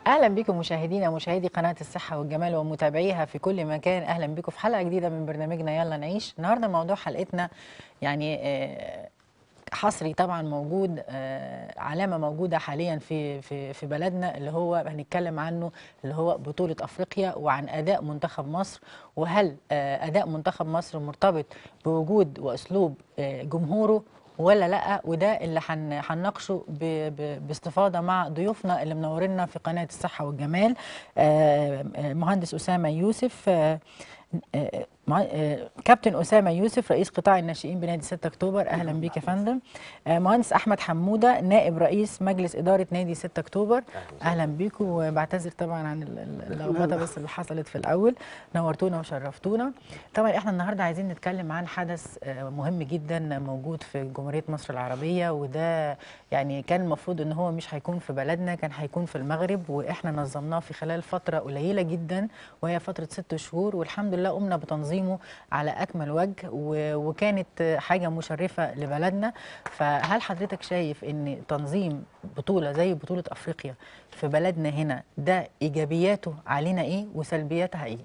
اهلا بكم مشاهدينا مشاهدي قناه الصحه والجمال ومتابعيها في كل مكان اهلا بكم في حلقه جديده من برنامجنا يلا نعيش النهارده موضوع حلقتنا يعني آه، حصري طبعا موجود آه، علامه موجوده حاليا في في في بلدنا اللي هو هنتكلم عنه اللي هو بطوله افريقيا وعن اداء منتخب مصر وهل آه، اداء منتخب مصر مرتبط بوجود واسلوب آه، جمهوره ولا لا وده اللي هن- هنناقشه ب- ب- باستفاضه مع ضيوفنا اللي منورينا في قناه الصحه والجمال آه، آه، مهندس اسامه يوسف آه، آه، مع- آه، كابتن اسامه يوسف رئيس قطاع الناشئين بنادي 6 اكتوبر اهلا بيك يا فندم آه، مهندس احمد حموده نائب رئيس مجلس اداره نادي 6 اكتوبر اهلا بيكم وبعتذر طبعا عن ال- ال- اللخبطه بس اللي حصلت في الاول نورتونا وشرفتونا طبعا احنا النهارده عايزين نتكلم عن حدث آه، مهم جدا موجود في جمهوريه مصر العربيه وده يعني كان المفروض ان هو مش هيكون في بلدنا كان هيكون في المغرب واحنا نظمناه في خلال فتره قليله جدا وهي فتره ست شهور والحمد لله قمنا بتنظيمه على اكمل وجه و- وكانت آه، حاجه مشرفه لبلدنا فهل حضرتك شايف ان تنظيم بطوله زي بطوله افريقيا في بلدنا هنا ده ايجابياته علينا ايه وسلبياتها ايه؟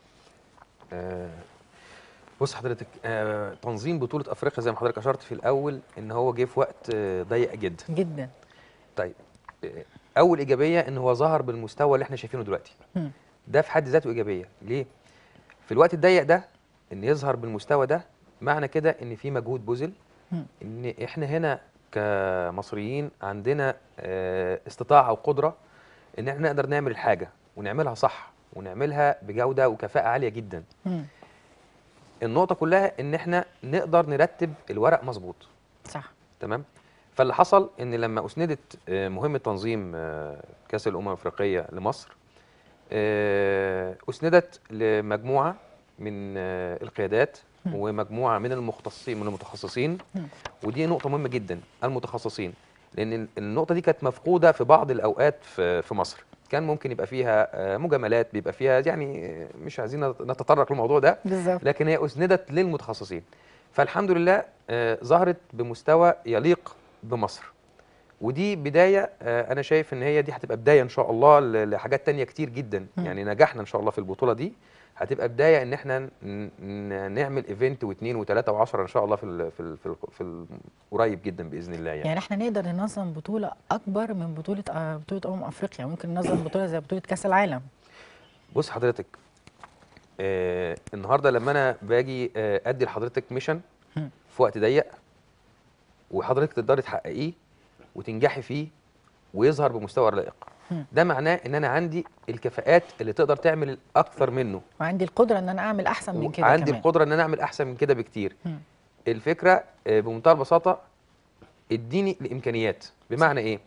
آه، بص حضرتك آه، تنظيم بطولة أفريقيا زي ما حضرتك أشرت في الأول إن هو جه في وقت آه، ضيق جدا. جدا طيب آه، أول إيجابية إن هو ظهر بالمستوى اللي إحنا شايفينه دلوقتي. مم. ده في حد ذاته إيجابية، ليه؟ في الوقت الضيق ده إن يظهر بالمستوى ده معنى كده إن في مجهود بذل مم. إن إحنا هنا كمصريين عندنا آه، استطاعة وقدرة إن إحنا نقدر نعمل الحاجة ونعملها صح ونعملها بجودة وكفاءة عالية جدا. مم. النقطة كلها إن إحنا نقدر نرتب الورق مظبوط صح تمام فاللي حصل إن لما أسندت آه، مهمة تنظيم آه، كأس الأمم الأفريقية لمصر آه، أسندت لمجموعة من آه، القيادات مم. ومجموعة من المختصين من المتخصصين مم. ودي نقطة مهمة جدا المتخصصين لأن ال- النقطة دي كانت مفقودة في بعض الأوقات في في مصر كان ممكن يبقى فيها آه، مجاملات بيبقى فيها يعني آه، مش عايزين نتطرق للموضوع ده بالظبط لكن هي اسندت للمتخصصين فالحمد لله آه، ظهرت بمستوى يليق بمصر ودي بدايه آه، انا شايف ان هي دي هتبقى بدايه ان شاء الله ل- لحاجات تانية كتير جدا مم. يعني نجاحنا ان شاء الله في البطوله دي هتبقى بدايه ان احنا ن- ن- نعمل ايفنت واثنين وثلاثه وعشرة ان شاء الله في ال في ال في, ال في ال قريب جدا باذن الله يعني, يعني احنا نقدر ننظم بطوله اكبر من بطوله آه، بطوله امم افريقيا ممكن ننظم بطوله زي بطوله كاس العالم بص حضرتك آه النهارده لما انا باجي آه ادي لحضرتك ميشن مم. في وقت ضيق وحضرتك تقدري تحققيه وتنجحي فيه ويظهر بمستوى لائق مم. ده معناه ان انا عندي الكفاءات اللي تقدر تعمل اكثر منه وعندي القدره ان انا اعمل احسن من كده عندي كمان. القدره ان انا اعمل احسن من كده بكتير مم. الفكره آه، بمنتهى البساطه اديني الامكانيات بمعنى ايه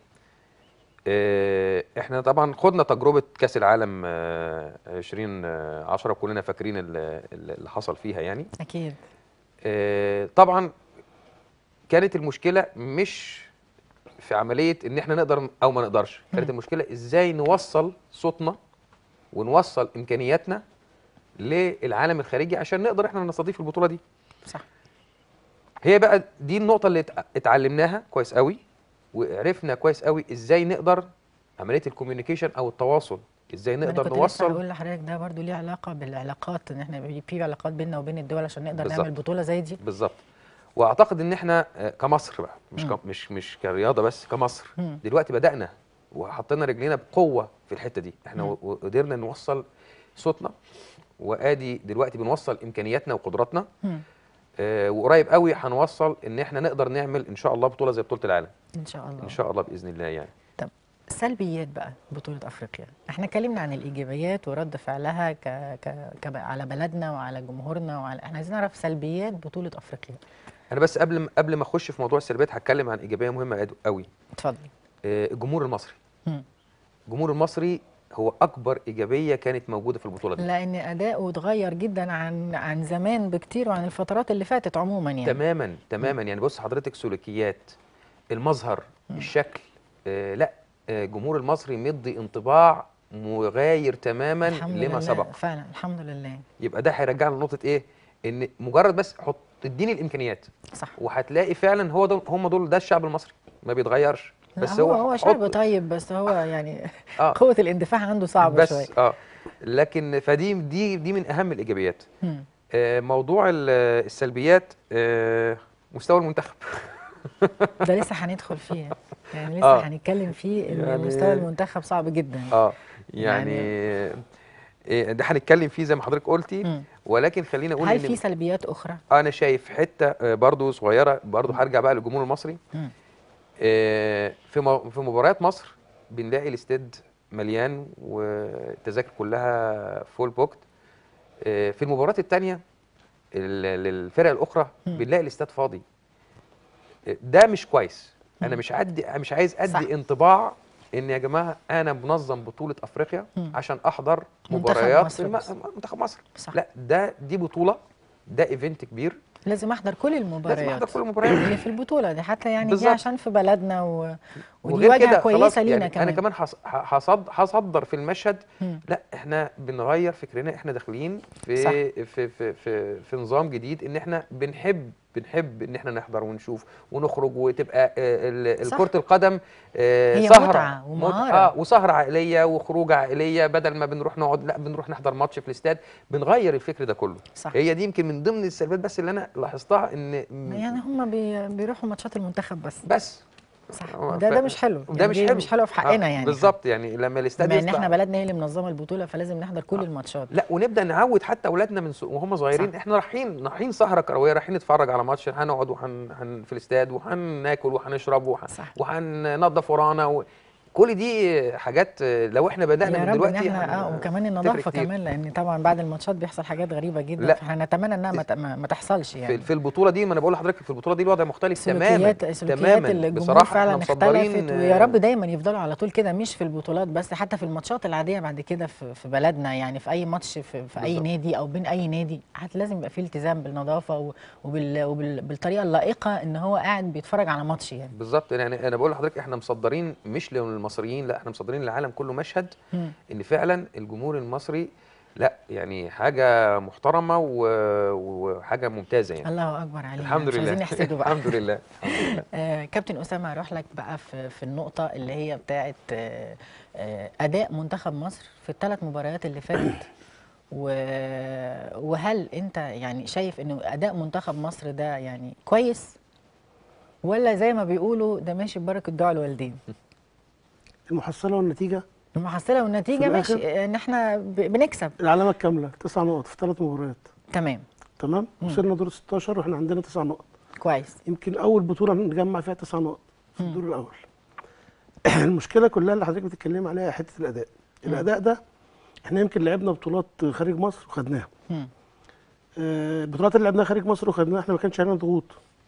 آه، احنا طبعا خدنا تجربه كاس العالم آه، 2010 كلنا فاكرين ال- اللي حصل فيها يعني اكيد آه، طبعا كانت المشكله مش في عمليه ان احنا نقدر او ما نقدرش كانت مم. المشكله ازاي نوصل صوتنا ونوصل امكانياتنا للعالم الخارجي عشان نقدر احنا نستضيف البطوله دي صح هي بقى دي النقطة اللي اتع- اتعلمناها كويس قوي وعرفنا كويس قوي ازاي نقدر عملية الكوميونيكيشن او التواصل ازاي ما أنا نقدر كنت لسه نوصل هقول لحضرتك ده برضو ليه علاقه بالعلاقات ان احنا بي- في علاقات بيننا وبين الدول عشان نقدر بالظبط. نعمل بطوله زي دي بالظبط واعتقد ان احنا آه، كمصر بقى مش مم. ك... مش مش كرياضة بس كمصر مم. دلوقتي بدأنا وحطينا رجلينا بقوة في الحتة دي احنا مم. و- وقدرنا نوصل صوتنا وادي دلوقتي بنوصل امكانياتنا وقدراتنا مم. آه، وقريب قوي هنوصل ان احنا نقدر نعمل ان شاء الله بطولة زي بطولة العالم ان شاء الله ان شاء الله باذن الله يعني سلبيات بقى بطولة أفريقيا احنا اتكلمنا عن الإيجابيات ورد فعلها ك... ك... ك... على بلدنا وعلى جمهورنا وعلى احنا عايزين نعرف سلبيات بطولة أفريقيا انا بس قبل ما قبل ما اخش في موضوع السلبيات هتكلم عن ايجابيه مهمه قد- قوي اتفضل آه، الجمهور المصري مم. الجمهور المصري هو اكبر ايجابيه كانت موجوده في البطوله دي لأن أداؤه اتغير جدا عن عن زمان بكتير وعن الفترات اللي فاتت عموما يعني تماما تماما يعني بص حضرتك سلوكيات المظهر الشكل آه لا آه، الجمهور المصري مدي انطباع مغاير تماما الحمد لما لله سبق فعلا الحمد لله يبقى ده هيرجعنا لنقطه ايه ان مجرد بس حط اديني الامكانيات صح وهتلاقي فعلا هو ده هم دول ده الشعب المصري ما بيتغيرش لا بس هو هو هو شعب حط- طيب بس هو يعني اه قوه الاندفاع عنده صعبه بس شويه اه لكن فدي دي دي من اهم الايجابيات مم. آه، موضوع ال- السلبيات آه، مستوى المنتخب ده لسه هندخل فيه يعني لسه آه. هنتكلم فيه ان يعني- مستوى المنتخب صعب جدا اه يعني إيه، ده هنتكلم فيه زي ما حضرتك قلتي مم. ولكن خلينا اقول هل ان في سلبيات اخرى؟ انا شايف حته آه، برضو صغيره برضو هرجع بقى للجمهور المصري مم. آه، في م- في مباريات مصر بنلاقي الاستاد مليان والتذاكر كلها فول بوكت آه، في المباريات التانية ال- للفرق الاخرى مم. بنلاقي الاستاد فاضي آه، ده مش كويس انا مم. مش عدي مش عايز ادي صح. انطباع ان يا جماعه انا منظم بطوله افريقيا مم. عشان احضر منتخب مباريات مصر الم- بس. منتخب مصر صح لا ده دي بطوله ده ايفنت كبير لازم احضر كل المباريات لازم احضر كل المباريات اللي في البطوله دي حتى يعني دي بالظبط. عشان في بلدنا و... ودي وغير واجهه كده كويسه خلاص لينا يعني كمان انا كمان هص- ه- هصد هصدر في المشهد مم. لا احنا بنغير فكرنا احنا داخلين في صح. في في في, في نظام جديد ان احنا بنحب بنحب ان احنا نحضر ونشوف ونخرج وتبقى آه، ال- صح. كرة القدم آه، هي سهرة متعة ومهارة. اه وسهرة عائلية وخروج عائلية بدل ما بنروح نقعد لا بنروح نحضر ماتش في الاستاد بنغير الفكر ده كله صح هي دي يمكن من ضمن السلبيات بس اللي انا لاحظتها ان يعني هم بي... بيروحوا ماتشات المنتخب بس بس صح هو وده ف- ده مش حلو وده يعني مش دي حلو مش حلو في حقنا آه، يعني بالظبط يعني لما الاستاد بما ان يطلع احنا بلدنا هي اللي منظمه البطوله فلازم نحضر كل آه. الماتشات لا ونبدا نعود حتى اولادنا من س- وهم صغيرين صح. احنا رايحين رايحين سهره كرويه رايحين نتفرج على ماتش هنقعد وهن هن في الاستاد وهناكل وهنشرب وهن صح وهننضف ورانا و... كل دي حاجات آه، لو احنا بدانا يا من رب ان دلوقتي احنا هن- اه وكمان تفرق النظافه كتير. كمان لان طبعا بعد الماتشات بيحصل حاجات غريبه جدا لا. فاحنا نتمنى انها ما, ت- ما ما تحصلش في, يعني في البطوله دي ما انا بقول لحضرتك في البطوله دي الوضع مختلف تماما سلوكيات سلوكيات تماما الجمهور بصراحه فعلا احنا اختلفت مصدرين ويا آه، رب دايما يفضلوا على طول كده مش في البطولات بس حتى في الماتشات العاديه بعد كده في, في بلدنا يعني في اي ماتش في, في اي بالظبط. نادي او بين اي نادي حتى لازم يبقى فيه التزام بالنظافه و- وبال وبال بالطريقه اللائقه ان هو قاعد بيتفرج على ماتش يعني بالظبط يعني انا بقول لحضرتك احنا مصدرين مش للمصريين لا احنا مصدرين للعالم كله مشهد مم. ان فعلا الجمهور المصري لا يعني حاجه محترمه و- وحاجه ممتازه يعني الله اكبر علينا الحمد مش لله عايزين نحسده بقى الحمد لله الحمد لله آه كابتن اسامه اروح لك بقى في في النقطه اللي هي بتاعه آه آه اداء منتخب مصر في الثلاث مباريات اللي فاتت و- وهل انت يعني شايف انه اداء منتخب مصر ده يعني كويس ولا زي ما بيقولوا ده ماشي ببركه دعاء الوالدين المحصله والنتيجه المحصله والنتيجه في ماشي الآخر؟ ان احنا ب- بنكسب العلامه الكامله تسع نقط في ثلاث مباريات تمام تمام مم. وصلنا دور 16 واحنا عندنا تسع نقط كويس يمكن اول بطوله نجمع فيها تسع نقط في مم. الدور الاول المشكله كلها اللي حضرتك بتتكلم عليها حته الاداء مم. الاداء ده احنا يمكن لعبنا بطولات خارج مصر وخدناها مم. آه، البطولات اللي لعبناها خارج مصر وخدناها احنا ما كانش علينا ضغوط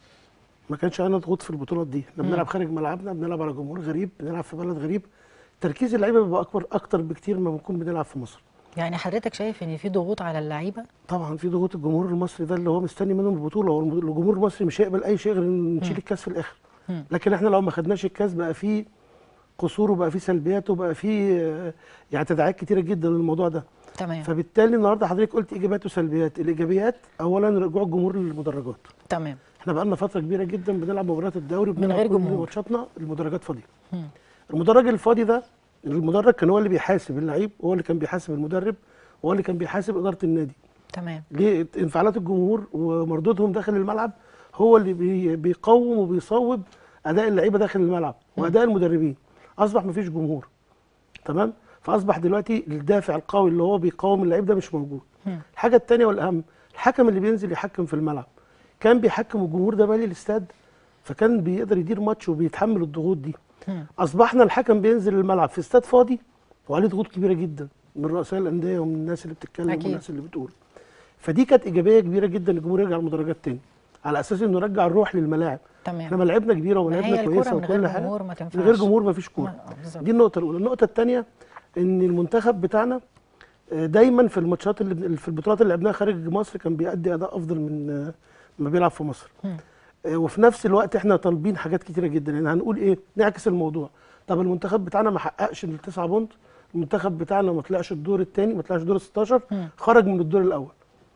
ما كانش علينا ضغوط في البطولات دي احنا مم. بنلعب خارج ملعبنا بنلعب على جمهور غريب بنلعب في بلد غريب تركيز اللعيبه بيبقى اكبر اكتر بكتير ما بنكون بنلعب في مصر يعني حضرتك شايف ان في ضغوط على اللعيبه طبعا في ضغوط الجمهور المصري ده اللي هو مستني منهم البطوله هو الم- الجمهور المصري مش هيقبل اي شيء غير ان نشيل مم. الكاس في الاخر مم. لكن احنا لو ما خدناش الكاس بقى فيه قصور وبقى فيه سلبيات وبقى فيه آه، يعني تداعيات كتيره جدا للموضوع ده تمام فبالتالي النهارده حضرتك قلت ايجابيات وسلبيات الايجابيات اولا رجوع الجمهور للمدرجات تمام احنا بقى لنا فتره كبيره جدا بنلعب مباريات الدوري من بنلعب غير كل جمهور. ماتشاتنا المدرجات فاضيه مم. المدرج الفاضي ده المدرج كان هو اللي بيحاسب اللعيب هو اللي كان بيحاسب المدرب هو اللي كان بيحاسب اداره النادي تمام ليه انفعالات الجمهور ومردودهم داخل الملعب هو اللي بي بيقوم وبيصوب اداء اللعيبه داخل الملعب واداء المدربين اصبح مفيش جمهور تمام فاصبح دلوقتي الدافع القوي اللي هو بيقاوم اللعيب ده مش موجود مم. الحاجه الثانيه والاهم الحكم اللي بينزل يحكم في الملعب كان بيحكم الجمهور ده مالي الاستاد فكان بيقدر يدير ماتش وبيتحمل الضغوط دي مم. اصبحنا الحكم بينزل الملعب في استاد فاضي وعليه ضغوط كبيره جدا من رؤساء الانديه ومن الناس اللي بتتكلم أكيد. والناس اللي بتقول فدي كانت ايجابيه كبيره جدا الجمهور يرجع المدرجات تاني على اساس انه يرجع الروح للملاعب احنا تمام ملاعبنا كبيره ما هي وملاعبنا الكرة كويسه من غير وكل حاجه جمهور ما تنفعش من غير جمهور مفيش كوره ما- آه، بالظبط. دي النقطه الاولى النقطه الثانيه ان المنتخب بتاعنا آه، دايما في الماتشات اللي في البطولات اللي لعبناها خارج مصر كان بيأدي اداء افضل من آه، ما بيلعب في مصر مم. آه، وفي نفس الوقت احنا طالبين حاجات كتيره جدا يعني هنقول ايه نعكس الموضوع طب المنتخب بتاعنا ما حققش التسعة بونت المنتخب بتاعنا ما طلعش الدور الثاني ما طلعش دور ال 16 مم. خرج من الدور الاول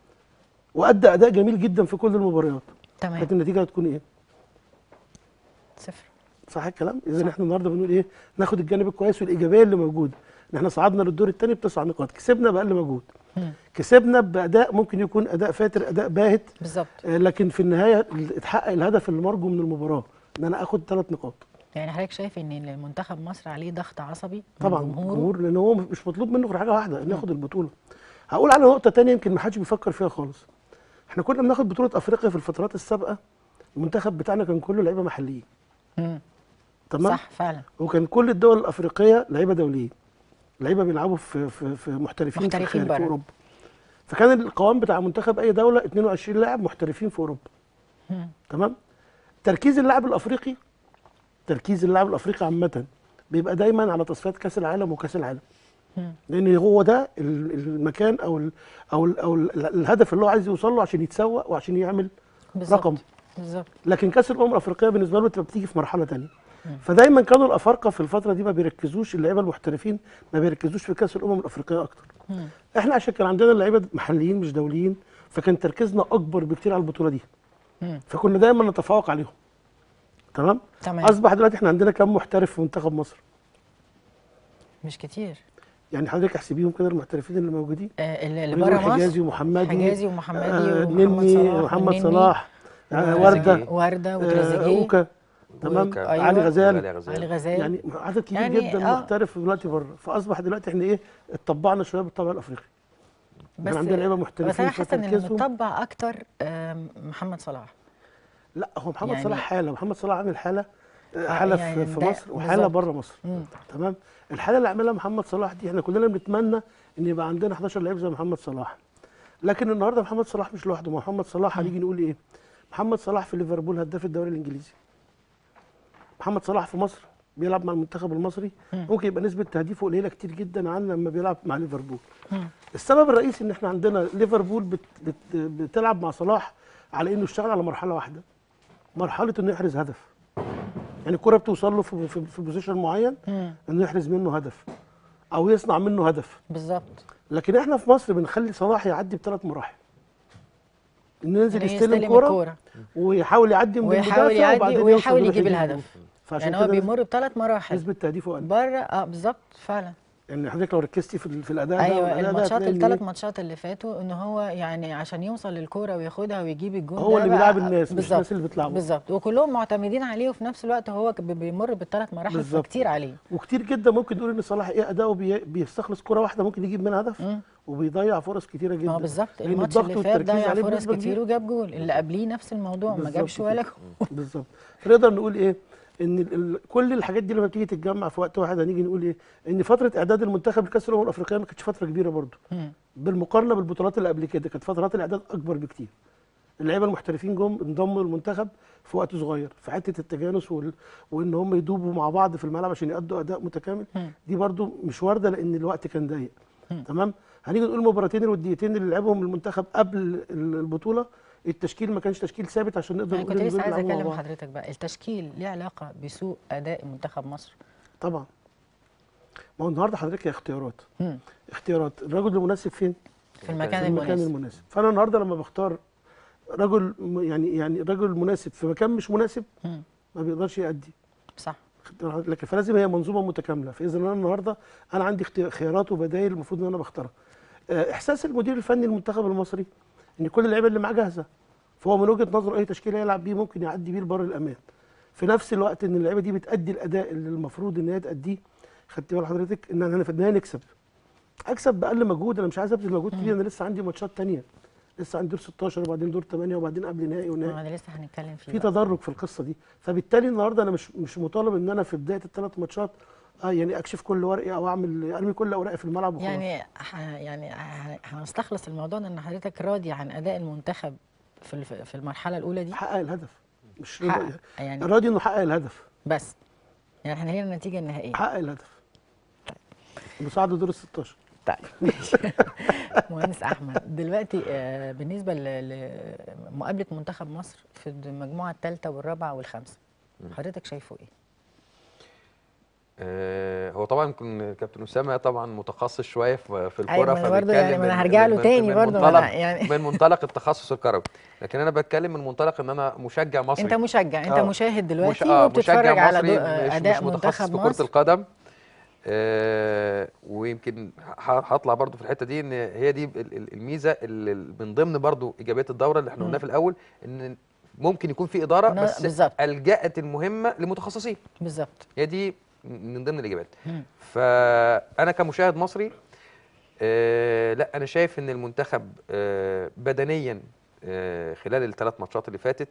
وادى اداء جميل جدا في كل المباريات تمام كانت النتيجه هتكون ايه صفر صح الكلام اذا احنا النهارده بنقول ايه ناخد الجانب الكويس والايجابيه اللي موجوده ان احنا صعدنا للدور الثاني بتسع نقاط كسبنا باقل مجهود مم. كسبنا باداء ممكن يكون اداء فاتر اداء باهت بالظبط آه، لكن في النهايه اتحقق الهدف اللي مرجو من المباراه ان انا اخد ثلاث نقاط يعني حضرتك شايف ان المنتخب مصر عليه ضغط عصبي من طبعا جمهوره الجمهور لان هو مش مطلوب منه غير حاجه واحده انه ياخد البطوله هقول على نقطه تانية يمكن ما حدش بيفكر فيها خالص احنا كنا بناخد بطوله افريقيا في الفترات السابقه المنتخب بتاعنا كان كله لعيبه محليين مم. تمام صح فعلا وكان كل الدول الافريقيه لعيبه دوليين لعيبه بيلعبوا في في, في محترفين, محترفين في الخارج بره. في اوروبا فكان القوام بتاع منتخب اي دوله 22 لاعب محترفين في اوروبا مم. تمام تركيز اللاعب الافريقي تركيز اللاعب الافريقي عامه بيبقى دايما على تصفيات كاس العالم وكاس العالم مم. لان هو ده ال- المكان او ال او ال او ال الهدف اللي هو عايز يوصل له عشان يتسوق وعشان يعمل بالظبط رقم بالظبط لكن كاس الامم الافريقيه بالنسبه له تبقى بتيجي في مرحله تانية فدايما كانوا الافارقه في الفتره دي ما بيركزوش اللعيبه المحترفين ما بيركزوش في كاس الامم الافريقيه اكتر مم. احنا عشان كان عندنا لعيبه محليين مش دوليين فكان تركيزنا اكبر بكتير على البطوله دي مم. فكنا دايما نتفوق عليهم تمام تمام اصبح دلوقتي احنا عندنا كام محترف في منتخب مصر مش كتير يعني حضرتك احسبيهم كده المحترفين اللي موجودين آه اللي اللي ونقول بره مصر حجازي ومحمدي حجازي ومحمدي آه ومحمد نني صلاح محمد والنني صلاح آه وتريزيجيه. ورده ورده آه وتريزيجيه اوكا تمام وكا. أيوة. علي غزال علي غزال. علي غزال يعني عدد كبير يعني جدا آه. محترف دلوقتي بره فاصبح دلوقتي احنا ايه اتطبعنا شويه بالطبع الافريقي كان عندنا لعيبه محترفين بس انا حاسه ان اللي فتركيزهم- متطبع اكتر آم، محمد صلاح لا هو محمد يعني- صلاح حاله محمد صلاح عامل حاله آه، آه، حاله يعني في, في ده مصر وحاله بالظبط. بره مصر مم. تمام الحاله اللي عملها محمد صلاح دي احنا كلنا بنتمنى ان يبقى عندنا 11 لعيب زي محمد صلاح لكن النهارده محمد صلاح مش لوحده ما محمد صلاح هنيجي نقول ايه محمد صلاح في ليفربول هداف الدوري الانجليزي محمد صلاح في مصر بيلعب مع المنتخب المصري مم. ممكن يبقى نسبه تهديفه قليله كتير جدا عن لما بيلعب مع ليفربول مم. السبب الرئيسي ان احنا عندنا ليفربول بت بت بتلعب مع صلاح على انه يشتغل على مرحله واحده مرحله انه يحرز هدف يعني الكره بتوصل له في في, في بوزيشن معين مم. انه يحرز منه هدف او يصنع منه هدف بالظبط لكن احنا في مصر بنخلي صلاح يعدي بثلاث مراحل انه ينزل يعني يستلم يستلم كوره الكوره ويحاول يعدي من ويحاول المدافع يعدي وبعدين ويحاول يوصل يجيب يروح الهدف. الجول. فعشان يعني هو كده بيمر بثلاث مراحل نسبه تهديفه قل بره اه بالظبط فعلا يعني حضرتك لو ركزتي في, ال- في الاداء ده ايوه والأداء ده الماتشات هتلاقي إن الثلاث إيه؟ ماتشات اللي فاتوا ان هو يعني عشان يوصل للكوره وياخدها ويجيب الجون هو ده اللي بقى- بيلعب الناس، مش بالظبط الناس اللي بتلعبه. بالظبط وكلهم معتمدين عليه وفي نفس الوقت هو ك- بيمر بالثلاث مراحل بالظبط. فكتير عليه وكتير جدا ممكن نقول ان صلاح ايه اداؤه بي- بيستخلص كره واحده ممكن يجيب منها هدف مم. وبيضيع فرص كتيره جدا ما هو بالظبط لأن الماتش الضغط اللي فات والتركيز ضيع عليه فرص بنسبة كتير كبيرة. وجاب جول اللي قبليه نفس الموضوع ما بالظبط جابش كده. ولا جول بالظبط فنقدر نقول ايه ان ال- ال- كل الحاجات دي لما بتيجي تتجمع في وقت واحد هنيجي نقول ايه ان فتره اعداد المنتخب لكاس الامم الافريقيه ما كانتش فتره كبيره برضه مم. بالمقارنه بالبطولات اللي قبل كده كانت فترات الاعداد اكبر بكتير اللعيبه المحترفين جم انضموا للمنتخب في وقت صغير في حته التجانس وال... وان هم يدوبوا مع بعض في الملعب عشان يأدوا اداء متكامل مم. دي برضو مش وارده لان الوقت كان ضيق مم. تمام هنيجي نقول المباراتين الوديتين اللي لعبهم المنتخب قبل ال- البطوله التشكيل ما كانش تشكيل ثابت عشان نقدر انا كنت نقول إن لسه دول عايزه يلعبوا مع اكلم بعض. حضرتك بقى التشكيل ليه علاقه بسوء اداء منتخب مصر طبعا ما هو النهارده حضرتك يا اختيارات مم. اختيارات الرجل المناسب فين في المكان في المكان المناسب المناسب فانا النهارده لما بختار رجل م- يعني يعني رجل مناسب في مكان مش مناسب مم. ما بيقدرش يأدي صح لكن فلازم هي منظومه متكامله فاذا انا النهارده انا عندي اختي- خيارات وبدائل المفروض ان انا بختارها آه، احساس المدير الفني للمنتخب المصري ان كل اللعيبه اللي معاه جاهزه فهو من وجهه نظره اي تشكيل هيلعب بيه ممكن يعدي بيه لبر الامان في نفس الوقت ان اللعيبه دي بتادي الاداء اللي المفروض ان هي تاديه خدت بال حضرتك ان انا في النهايه نكسب اكسب باقل مجهود انا مش عايز ابذل مجهود كبير انا لسه عندي ماتشات تانية لسه عندي دور 16 وبعدين دور 8 وبعدين قبل نهائي ونهائي ما انا لسه هنتكلم فيه في بقى. تدرج في القصه دي فبالتالي النهارده انا مش مش مطالب ان انا في بدايه الثلاث ماتشات اه يعني اكشف كل ورقي او اعمل ارمي كل اوراقي في الملعب وخلاص يعني ح- يعني ه- هنستخلص الموضوع ده ان حضرتك راضي عن اداء المنتخب في الف- في المرحله الاولى دي حقق الهدف مش حقق رضا- يعني راضي انه حقق الهدف بس يعني احنا هنا النتيجه النهائيه حقق الهدف مساعده دور ال 16 طيب ماشي مهندس احمد دلوقتي آه، بالنسبه ل- لمقابله منتخب مصر في المجموعه الثالثه والرابعه والخامسه حضرتك شايفه ايه؟ آه، هو طبعا يمكن كابتن اسامه طبعا متخصص شويه في في أيوة، الكوره ما أنا برضه يعني فبيتكلم ما أنا من- هرجع له من- تاني من برضه، ما منطلق أنا يعني- من منطلق التخصص الكروي لكن انا بتكلم من منطلق ان انا مشجع مصري انت مشجع انت آه. مشاهد مش دلوقتي آه وبتتفرج مشجع على مصري دو- مش اداء مش متخصص منتخب في كرة مصر القدم آه ويمكن ه- هطلع برضو في الحته دي ان هي دي ال- ال- الميزه اللي من ضمن برضو ايجابيات الدوره اللي احنا قلناها في الاول ان ممكن يكون في اداره نا- بس بالظبط. الجأت المهمه لمتخصصين بالظبط هي دي من ضمن الاجابات مم. فانا كمشاهد مصري آه لا انا شايف ان المنتخب آه بدنيا آه خلال الثلاث ماتشات اللي فاتت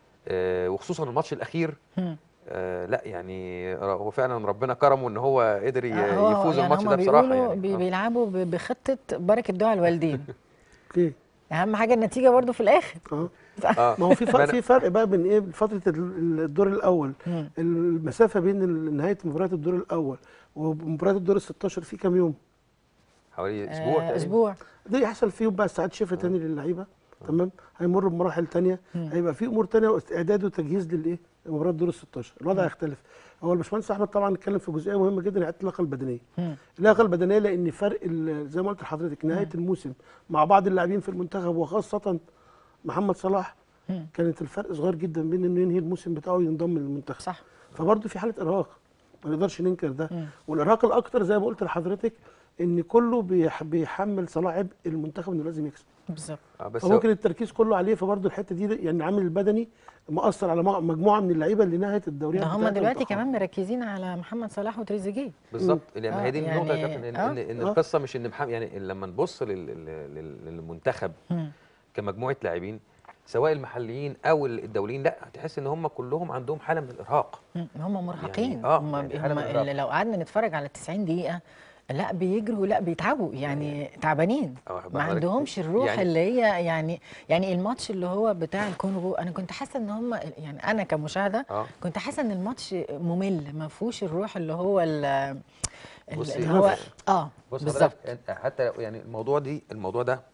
آه وخصوصا الماتش الاخير مم. آه لا يعني ر- هو فعلا ربنا كرمه ان هو قدر ي- آه، هو- يفوز يعني الماتش هما ده بصراحه بيقولوا يعني بي- آه. بيلعبوا ب- بخطه بركه دعاء الوالدين اوكي اهم حاجه النتيجه برضو في الاخر اه آه. ما هو في ما فرق أنا- في فرق بقى بين ايه فتره ال- الدور الاول مم. المسافه بين ال- نهايه مباريات الدور الاول ومباريات الدور ال 16 في كام يوم حوالي اسبوع آه تقريبا. اسبوع ده يحصل فيهم بقى ساعات شفه تاني للعيبه تمام هيمروا بمراحل تانية مم. هيبقى في امور تانية واستعداد وتجهيز للايه لمباراه الدور ال 16 الوضع هيختلف هو الباشمهندس احمد طبعا اتكلم في جزئيه مهمه جدا هي حته اللياقه البدنيه مم. اللياقه البدنيه لان فرق ال- زي ما قلت لحضرتك نهايه الموسم مع بعض اللاعبين في المنتخب وخاصه محمد صلاح مم. كانت الفرق صغير جدا بين انه ينهي الموسم بتاعه وينضم للمنتخب صح فبرضه في حاله ارهاق ما نقدرش ننكر ده مم. والارهاق الاكتر زي ما قلت لحضرتك ان كله بيح بيحمل صلاح عبء المنتخب انه لازم يكسب بالظبط آه بس فممكن التركيز كله عليه فبرضه الحته دي يعني العامل البدني مأثر على مع- مجموعه من اللعيبه اللي نهت الدوريات ده هم بتاعتها دلوقتي متأخر. كمان مركزين على محمد صلاح وتريزيجيه بالظبط لان آه، هي دي النقطه يا يعني- كابتن ان, آه. إن, إن آه. القصه مش ان محمد يعني لما نبص لل- لل- لل- للمنتخب مم. كمجموعه لاعبين سواء المحليين او الدوليين لا هتحس ان هم كلهم عندهم حاله من الارهاق مم. هم مرهقين آه، هم, يعني هم حالة من الإرهاق. اللي لو قعدنا نتفرج على 90 دقيقه لا بيجروا لا بيتعبوا يعني تعبانين آه، واخد ما بالك؟ عندهمش الروح يعني- اللي هي يعني يعني الماتش اللي هو بتاع الكونغو انا كنت حاسه ان هم يعني انا كمشاهده اه كنت حاسه ان الماتش ممل ما فيهوش الروح اللي هو ال- بصي، اللي هو نفس. اه بص بالظبط حضرتك أنت حتى لو- يعني الموضوع دي الموضوع ده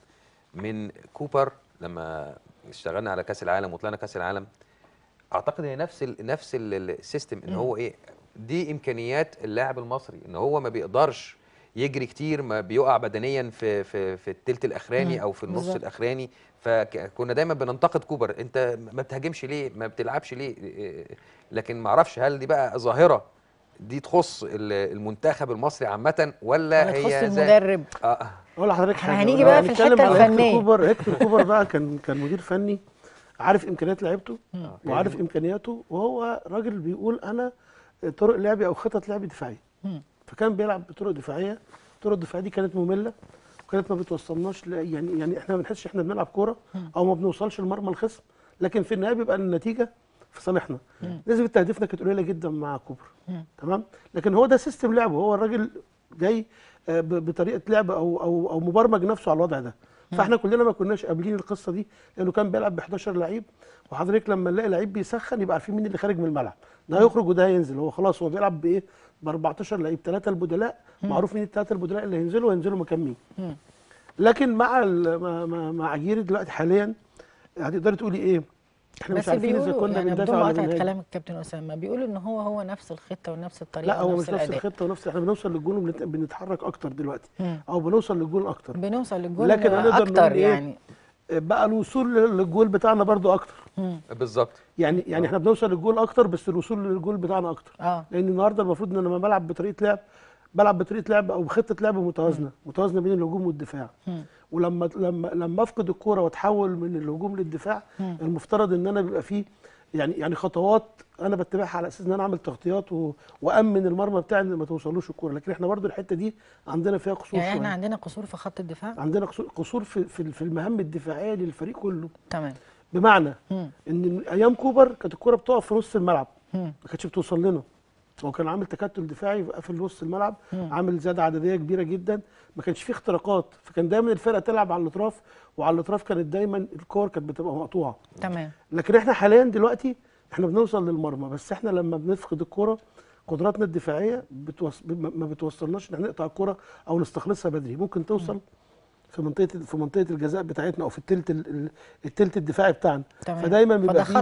من كوبر لما اشتغلنا على كاس العالم وطلعنا كاس العالم اعتقد هي نفس ال نفس ال- ال- السيستم ان مم. هو ايه دي امكانيات اللاعب المصري ان هو ما بيقدرش يجري كتير ما بيقع بدنيا في في في الثلث الاخراني مم. او في النص بالظبط. الاخراني فكنا دايما بننتقد كوبر انت ما بتهاجمش ليه ما بتلعبش ليه إيه، لكن ما اعرفش هل دي بقى ظاهره دي تخص ال- المنتخب المصري عامه ولا ولا تخص هي زي المدرب اه اقول لحضرتك إحنا حاجه هنيجي لو بقى في هنتكلم الحتة على هيكتور الفنية. كوبر هيكتور كوبر بقى كان كان مدير فني عارف امكانيات لعيبته آه. وعارف امكانياته وهو راجل بيقول انا طرق لعبي او خطط لعبي دفاعيه مم. فكان بيلعب بطرق دفاعيه الطرق الدفاعيه دي كانت ممله وكانت ما بتوصلناش ل- يعني يعني احنا ما بنحسش احنا بنلعب كوره او ما بنوصلش لمرمى الخصم لكن في النهايه بيبقى النتيجه في صالحنا نسبه تهديفنا كانت قليله جدا مع كوبر مم. تمام لكن هو ده سيستم لعبه هو الراجل جاي آه، ب- بطريقه لعب او او او مبرمج نفسه على الوضع ده فاحنا كلنا ما كناش قابلين القصه دي لانه كان بيلعب ب 11 لعيب وحضرتك لما نلاقي لعيب بيسخن يبقى عارفين مين اللي خارج من الملعب ده هيخرج وده هينزل هو خلاص هو بيلعب بايه ب 14 لعيب ثلاثه البدلاء معروف مين الثلاثه البدلاء اللي هينزلوا وهينزلوا مكان مين مم. لكن مع ال- مع, مع, مع عجيري دلوقتي حاليا هتقدري تقولي ايه احنا مش بس عارفين اذا بيقولوا كنا يعني بندافع بدون ولا مقاطعه بنهاجم كلام الكابتن اسامه بيقولوا ان هو هو نفس الخطه ونفس الطريقه لا هو ونفس مش نفس الاداء الخطه ونفس احنا بنوصل للجول وبنتحرك اكتر دلوقتي مم. او بنوصل للجول اكتر بنوصل للجول لكن هنقدر نقول اكتر إيه؟ يعني بقى الوصول للجول بتاعنا برضو اكتر مم. بالظبط يعني يعني احنا بنوصل للجول اكتر بس الوصول للجول بتاعنا اكتر اه لان النهارده المفروض ان انا لما بلعب بطريقه لعب بلعب بطريقه لعب او بخطه لعب متوازنه متوازنه بين الهجوم والدفاع مم. ولما لما لما افقد الكوره واتحول من الهجوم للدفاع مم. المفترض ان انا بيبقى فيه يعني يعني خطوات انا بتبعها على اساس ان انا اعمل تغطيات و... وامن المرمى بتاعي ان ما توصلوش الكوره لكن احنا برضو الحته دي عندنا فيها قصور يعني احنا شويه عندنا قصور في خط الدفاع عندنا قصور- قصور في في في المهام الدفاعيه للفريق كله تمام بمعنى مم. ان ايام كوبر كانت الكوره بتقف في نص الملعب مم. ما كانتش بتوصل لنا هو كان عامل تكتل دفاعي قافل وسط الملعب مم. عامل زياده عدديه كبيره جدا ما كانش فيه اختراقات فكان دايما الفرقه تلعب على الاطراف وعلى الاطراف كانت دايما الكور كانت بتبقى مقطوعه تمام لكن احنا حاليا دلوقتي احنا بنوصل للمرمى بس احنا لما بنفقد الكوره قدراتنا الدفاعيه بتوص... ما ما بتوصلناش ان احنا نقطع الكوره او نستخلصها بدري ممكن توصل في منطقه في منطقه الجزاء بتاعتنا او في التلت ال- ال- التلت الدفاعي بتاعنا تمام فدايما فده بيبقى فيه خطر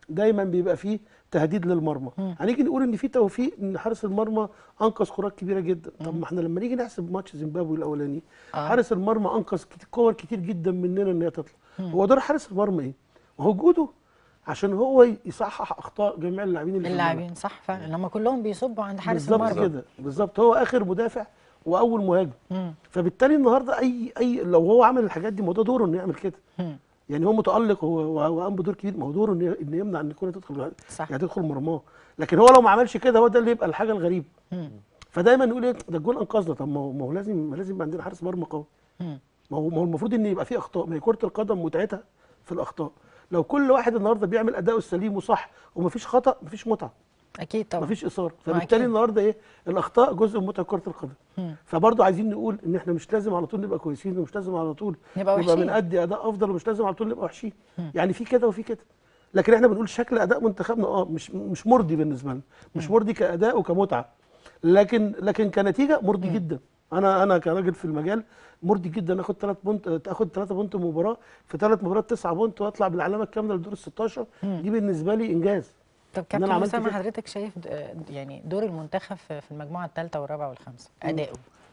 دايما بيبقى فيه تهديد للمرمى هنيجي نقول ان في توفيق ان حارس المرمى انقذ كرات كبيره جدا طب ما احنا لما نيجي نحسب ماتش زيمبابوي الاولاني آه. حارس المرمى انقذ كت- كور كتير جدا مننا ان هي تطلع هو دور حارس المرمى ايه ما هو وجوده عشان هو يصحح اخطاء جميع اللاعبين اللي في الملعب. اللاعبين صح فعلا هم كلهم بيصبوا عند حارس بالظبط المرمى كده بالظبط هو اخر مدافع واول مهاجم مم. فبالتالي النهارده اي اي لو هو عمل الحاجات دي ما هو ده دوره انه يعمل كده مم. يعني هو متالق هو هو وقام بدور كبير ما هو دوره انه إنه يمنع ان الكوره تدخل صح. يعني تدخل مرماه لكن هو لو ما عملش كده هو ده اللي يبقى الحاجه الغريبه مم. فدايما نقول ايه ده الجول انقذنا طب ما هو ما هو لازم ما لازم يبقى عندنا حارس مرمى قوي مم. ما هو ما هو المفروض ان يبقى في اخطاء ما هي كره القدم متعتها في الاخطاء لو كل واحد النهارده بيعمل اداؤه السليم وصح ومفيش خطا مفيش متعه اكيد طبعا مفيش اثاره ما فبالتالي أكيد. النهارده ايه الاخطاء جزء من متعه كره القدم مم. فبرضه عايزين نقول ان احنا مش لازم على طول نبقى كويسين ومش لازم على طول نبقى نبقى وحشين. بنأدي اداء افضل ومش لازم على طول نبقى وحشين يعني في كده وفي كده لكن احنا بنقول شكل اداء منتخبنا اه مش مش مرضي بالنسبه لنا مش مرضي كاداء وكمتعه لكن لكن كنتيجه مرضي جدا انا انا كراجل في المجال مرضي جدا اخد ثلاث بونت اخد ثلاثه بونت مباراه في ثلاث مباريات تسعه بونت واطلع بالعلامه الكامله لدور ال 16 دي بالنسبه لي انجاز طب إن أنا كابتن عملت اسامه كده. حضرتك شايف د- آه، يعني دور المنتخب في في المجموعه الثالثه والرابعه والخامسه اداؤه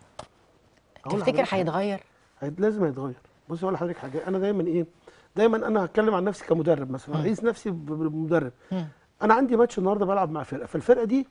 أقول تفتكر لحضرتك حاجة. هيتغير؟ هيت- لازم هيتغير بص اقول لحضرتك حاجه انا دايما ايه دايما انا هتكلم عن نفسي كمدرب مثلا اقيس نفسي ب- بمدرب مم. انا عندي ماتش النهارده بلعب مع فرقه فالفرقه دي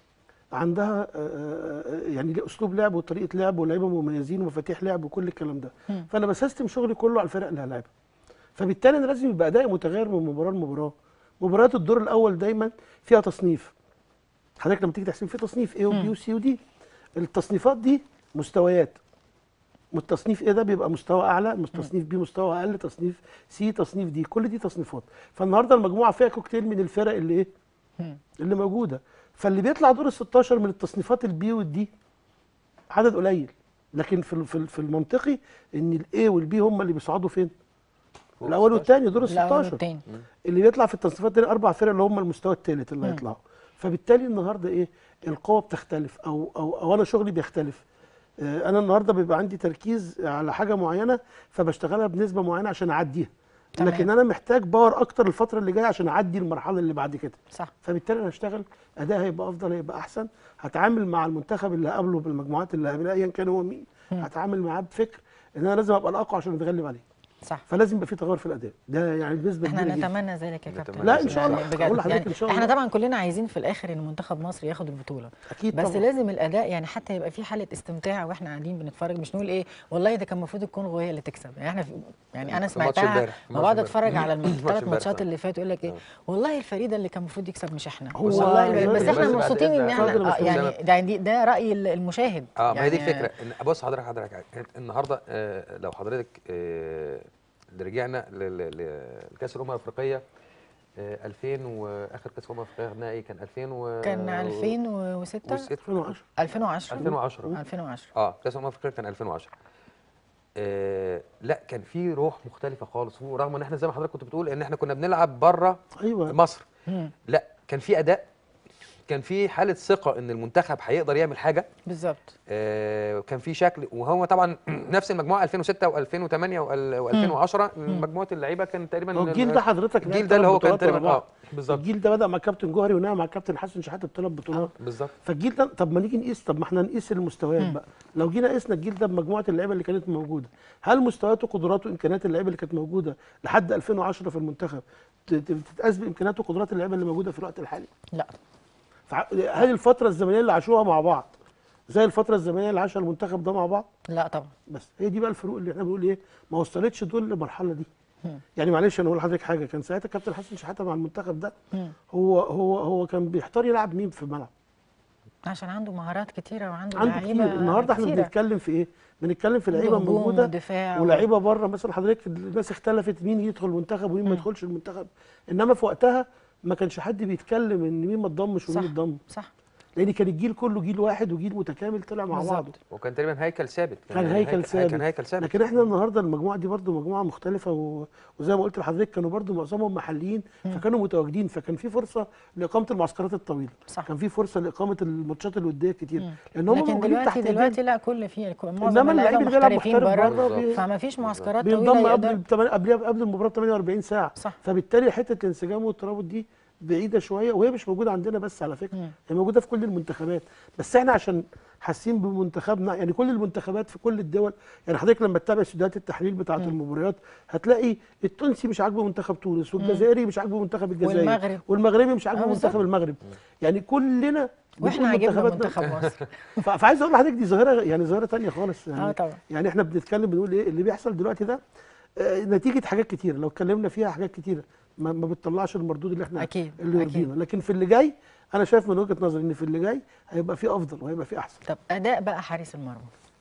عندها آه، آه، يعني ليه اسلوب لعب وطريقه لعب ولاعيبه مميزين ومفاتيح لعب وكل الكلام ده مم. فانا بسيستم شغلي كله على الفرق اللي هلعبها فبالتالي انا لازم يبقى ادائي متغير من مباراه لمباراه مباريات الدور الاول دايما فيها تصنيف حضرتك لما تيجي تحسب في تصنيف A وبي وسي ودي التصنيفات دي مستويات والتصنيف ايه ده بيبقى مستوى اعلى تصنيف بي مستوى اقل تصنيف سي تصنيف دي كل دي تصنيفات فالنهارده المجموعه فيها كوكتيل من الفرق اللي ايه مم. اللي موجوده فاللي بيطلع دور ال 16 من التصنيفات البي والدي عدد قليل لكن في ال- في ال- في المنطقي ان الاي والبي هم اللي بيصعدوا فين فوق الاول 16. والثاني دور ال الأول 16 والتاني. اللي بيطلع في التصنيفات دي اربع فرق اللي هم المستوى الثالث اللي مم. هيطلعوا فبالتالي النهارده ايه القوه بتختلف او او او انا شغلي بيختلف آه، انا النهارده بيبقى عندي تركيز على حاجه معينه فبشتغلها بنسبه معينه عشان اعديها تمام. لكن انا محتاج باور اكتر الفتره اللي جايه عشان اعدي المرحله اللي بعد كده صح فبالتالي انا هشتغل اداء هيبقى افضل هيبقى احسن هتعامل مع المنتخب اللي هقابله بالمجموعات اللي هقابلها ايا كان هو مين هتعامل معاه بفكر ان انا لازم ابقى الاقوى عشان اتغلب عليه صح فلازم يبقى في تغير في الاداء ده يعني بنسبه احنا كبيره جدا نتمنى ذلك يا كابتن نتمنى. لا، إن شاء الله. يعني أقول بجد لحضرتك يعني إن شاء احنا الله. طبعا كلنا عايزين في الاخر ان منتخب مصر ياخد البطوله اكيد بس طبعا لازم الاداء يعني حتى يبقى في حاله استمتاع واحنا قاعدين بنتفرج مش نقول ايه والله ده كان المفروض الكونغو هي اللي تكسب يعني احنا في يعني انا في ماتش سمعتها امبارح، في ما ماتش بقعد امبارح. اتفرج على ماتش الثلاث امبارح ماتشات ده. اللي فاتوا يقول لك ايه آه. والله الفريده اللي كان المفروض يكسب مش احنا هو- والله الفريدة- بس بس احنا بعد مبسوطين ان إذنك. احنا اتفضل يا آه أستاذ يعني أسامة. ده يعني ده راي المشاهد اه ما هي دي يعني الفكره إن- بص حضرتك حضرتك النهارده آه، لو حضرتك آه، اللي رجعنا ل- ل- ل- لكاس الامم الافريقيه آه، 2000 واخر كاس امم افريقيا خدناها ايه كان 2000 و كان 2006 وست- 2010 2010 2010 2010 اه كاس الامم الافريقيه كان 2010 آه لا كان في روح مختلفه خالص ورغم ان احنا زي ما حضرتك كنت بتقول ان احنا كنا بنلعب بره ايوه مصر مم. لا كان في اداء كان في حاله ثقه ان المنتخب هيقدر يعمل حاجه بالظبط آه، كان في شكل وهو طبعا نفس المجموعه 2006 و2008 و2010 مجموعه اللعيبه كان تقريبا هو الجيل ده حضرتك لعب الجيل ده اللي هو ثلاث كان بطولات ورا تقريبا اه بعض. بالظبط الجيل ده بدا مع كابتن جوهري ونهى مع كابتن حسن شحاته بثلاث بطولات بالظبط فالجيل ده طب ما نيجي نقيس طب ما احنا نقيس المستويات بقى لو جينا قسنا الجيل ده بمجموعه اللعيبه اللي كانت موجوده هل مستويات وقدرات وامكانيات اللعيبه اللي كانت موجوده لحد 2010 في المنتخب ت- ت- تتقاس بامكانيات وقدرات اللعيبه اللي موجوده في الوقت الحالي لا فع- هل الفتره الزمنيه اللي عاشوها مع بعض زي الفتره الزمنيه اللي عاشها المنتخب ده مع بعض لا طبعا بس هي دي بقى الفروق اللي احنا بنقول ايه ما وصلتش دول للمرحله دي يعني معلش انا اقول لحضرتك حاجه كان ساعتها كابتن حسن شحاته مع المنتخب ده مم. هو هو هو كان بيحتار يلعب مين في الملعب عشان عنده مهارات كتيره وعنده عنده لعيبه كتير النهارده احنا كتيرة. بنتكلم في ايه بنتكلم في لعيبه هجوم موجوده ودفاع و- ولاعيبه بره مثلا حضرتك الناس اختلفت مين يدخل المنتخب ومين ما يدخلش المنتخب انما في وقتها ما كانش حد بيتكلم ان مين ما اتضمش ومين صح اتضم صح لان كان الجيل كله جيل واحد وجيل متكامل طلع مع بالظبط. بعضه وكان تقريبا هيكل ثابت كان هيكل ثابت كان هيكل ثابت لكن احنا النهارده المجموعه دي برضو مجموعه مختلفه و... وزي ما قلت لحضرتك كانوا برضو معظمهم محليين فكانوا متواجدين فكان في فرصه لاقامه المعسكرات الطويله صح. كان في فرصه لاقامه الماتشات الوديه كتير لان هم لكن موجودين دلوقتي تحت دلوقتي إيدينا. لا كل في معظم انما اللعيب اللي بيلعب محترفين محترف بره بره بي- فما فيش معسكرات بينضم طويله قبل يقدر التمن- قبل قبل المباراه ب 48 ساعه صح. فبالتالي حته الانسجام والترابط دي بعيده شويه وهي مش موجوده عندنا بس على فكره هي موجوده في كل المنتخبات بس احنا عشان حاسين بمنتخبنا يعني كل المنتخبات في كل الدول يعني حضرتك لما تتابع استوديوهات التحليل بتاعه المباريات هتلاقي التونسي مش عاجبه منتخب تونس والجزائري مش عاجبه منتخب الجزائر والمغرب. والمغربي مش عاجبه آه، بالظبط. منتخب المغرب يعني كلنا واحنا بنقول عاجبنا منتخباتنا- منتخب مصر ف- فعايز اقول لحضرتك دي ظاهره يعني ظاهره تانية خالص يعني آه طبعا. يعني احنا بنتكلم بنقول ايه اللي بيحصل دلوقتي ده آه، نتيجه حاجات كتيره لو اتكلمنا فيها حاجات كتيره ما, ما بتطلعش المردود اللي احنا أكيد، اللي أكيد. يرضينا لكن في اللي جاي انا شايف من وجهه نظري ان في اللي جاي هيبقى في افضل وهيبقى في احسن طب اداء بقى حارس المرمى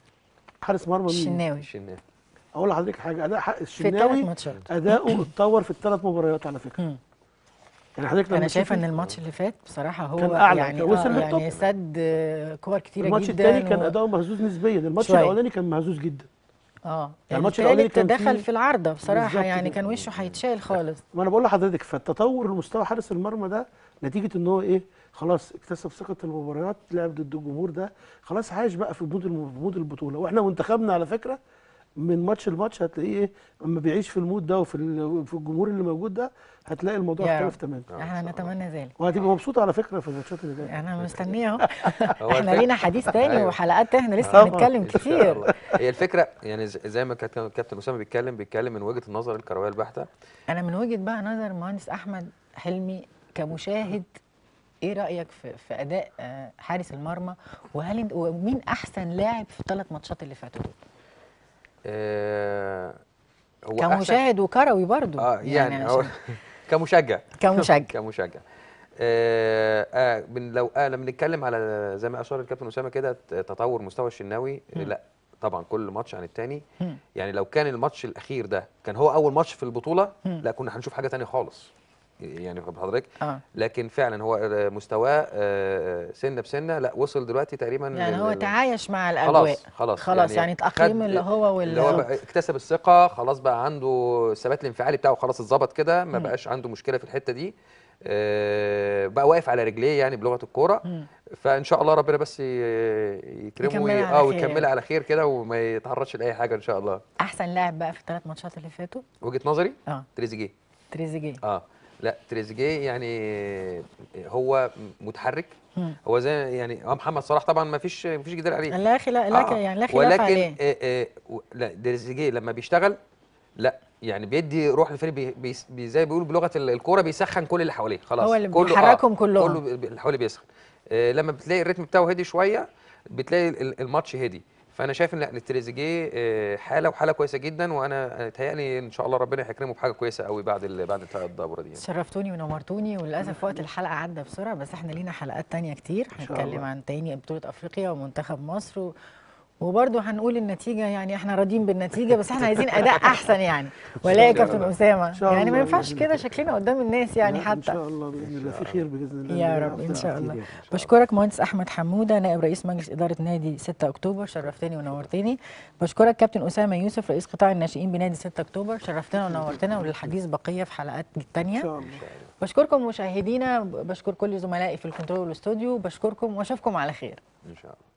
حارس مرمى مين الشناوي الشناوي اقول لحضرتك حاجه اداء حق في الشناوي ثلاث ماتشات اداؤه اتطور في الثلاث مباريات على فكره مم. يعني حضرتك لما انا شايفه تشوفي ان الماتش اللي فات بصراحه هو كان أعلى، يعني كان وصل آه يعني للتوب. سد آه، كور كتيره الماتش جدا الثاني كان و- اداؤه مهزوز نسبيا الماتش شوية. الاولاني كان مهزوز جدا اه يعني الماتش الثالث الأولاني كان دخل فيه- في العارضه بصراحه بالظبط يعني كده. كان وشه هيتشال خالص ما انا بقول لحضرتك فالتطور لمستوى حارس المرمى ده نتيجه ان هو ايه خلاص اكتسب ثقه المباريات لعب ضد الجمهور ده خلاص عايش بقى في مود الم- في مود البطوله واحنا منتخبنا على فكره من ماتش لماتش هتلاقيه ايه اما بيعيش في المود ده وفي ال- في الجمهور اللي موجود ده هتلاقي الموضوع يا اختلف رب. تماما احنا نتمنى ذلك وهتبقى مبسوطه على فكره في الماتشات اللي جايه انا مستنيه اهو هو احنا الفكرة- لينا حديث تاني أيوة. وحلقات تاني احنا لسه طبعاً. هنتكلم إن شاء كتير الله. هي الفكره يعني ز- زي ما كانت كابتن اسامه بيتكلم بيتكلم من وجهه النظر الكرويه البحته انا من وجهه بقى نظر المهندس احمد حلمي كمشاهد ايه رايك في, في اداء آه، حارس المرمى وهل انت- ومين احسن لاعب في الثلاث ماتشات اللي فاتوا دول آه هو أحسن- كمشاهد وكروي برضو اه يعني أنا هو عشان- كمشجع كمشجع كمشجع آه آه من لو آه لما نتكلم على زي ما اشار الكابتن اسامه كده ت- تطور مستوى الشناوي آه، لا طبعا كل ماتش عن التاني مم. يعني لو كان الماتش الاخير ده كان هو اول ماتش في البطوله مم. لا كنا هنشوف حاجه تانية خالص يعني واخد حضرتك اه لكن فعلا هو آه، مستواه آه، سنه بسنه لا وصل دلوقتي تقريبا يعني لل- هو لل- تعايش مع الاجواء خلاص خلاص خلاص يعني, تاقلم خد- اللي هو اللي هو وال بقى اكتسب الثقه خلاص بقى عنده الثبات الانفعالي بتاعه خلاص اتظبط كده ما بقاش عنده مشكله في الحته دي آه، بقى واقف على رجليه يعني بلغه الكوره مم. فان شاء الله ربنا بس ي- يكرمه يكملها وي- على اه خير. ويكملها على خير كده وما يتعرضش لاي حاجه ان شاء الله احسن لاعب بقى في الثلاث ماتشات اللي فاتوا وجهه نظري اه تريزيجيه تريزيجيه اه لا تريزيجيه يعني هو متحرك مم. هو زي يعني اه محمد صلاح طبعا ما فيش ما فيش جدال عليه لا خلا لا آه. يعني لا خلاف ولكن عليه آه آه و- لا تريزيجيه لما بيشتغل لا يعني بيدي روح للفريق بي بي بي زي ما بيقولوا بلغه ال- الكوره بيسخن كل اللي حواليه خلاص هو اللي كله بيحركهم كلهم. كله بي- اللي حواليه بيسخن آه لما بتلاقي الريتم بتاعه هدي شويه بتلاقي ال- الماتش هدي فانا شايف ان لا تريزيجيه آه، حاله وحاله كويسه جدا وانا اتهيألي ان شاء الله ربنا هيكرمه بحاجه كويسه قوي بعد ال- بعد الدوره دي يعني. شرفتوني ونورتوني وللاسف وقت الحلقه عدى بسرعه بس احنا لينا حلقات تانية كتير شاء هنتكلم الله. عن تاني بطوله افريقيا ومنتخب مصر و... وبرضه هنقول النتيجه يعني احنا راضيين بالنتيجه بس احنا عايزين اداء احسن يعني ولا يا إن شاء كابتن الله. اسامه إن شاء يعني ما الله ينفعش بإذن كده الله. شكلنا قدام الناس يعني لا، ان حتى شاء الله باذن الله في خير باذن الله يا نلاقي رب ان أفضل شاء كتير الله يعني. بشكرك مهندس احمد حموده نائب رئيس مجلس اداره نادي 6 اكتوبر شرفتني ونورتني بشكرك كابتن اسامه يوسف رئيس قطاع الناشئين بنادي 6 اكتوبر شرفتنا ونورتنا وللحديث بقيه في حلقات ان تانية شاء الله بشكركم مشاهدينا بشكر كل زملائي في الكنترول والاستوديو بشكركم واشوفكم على خير ان شاء الله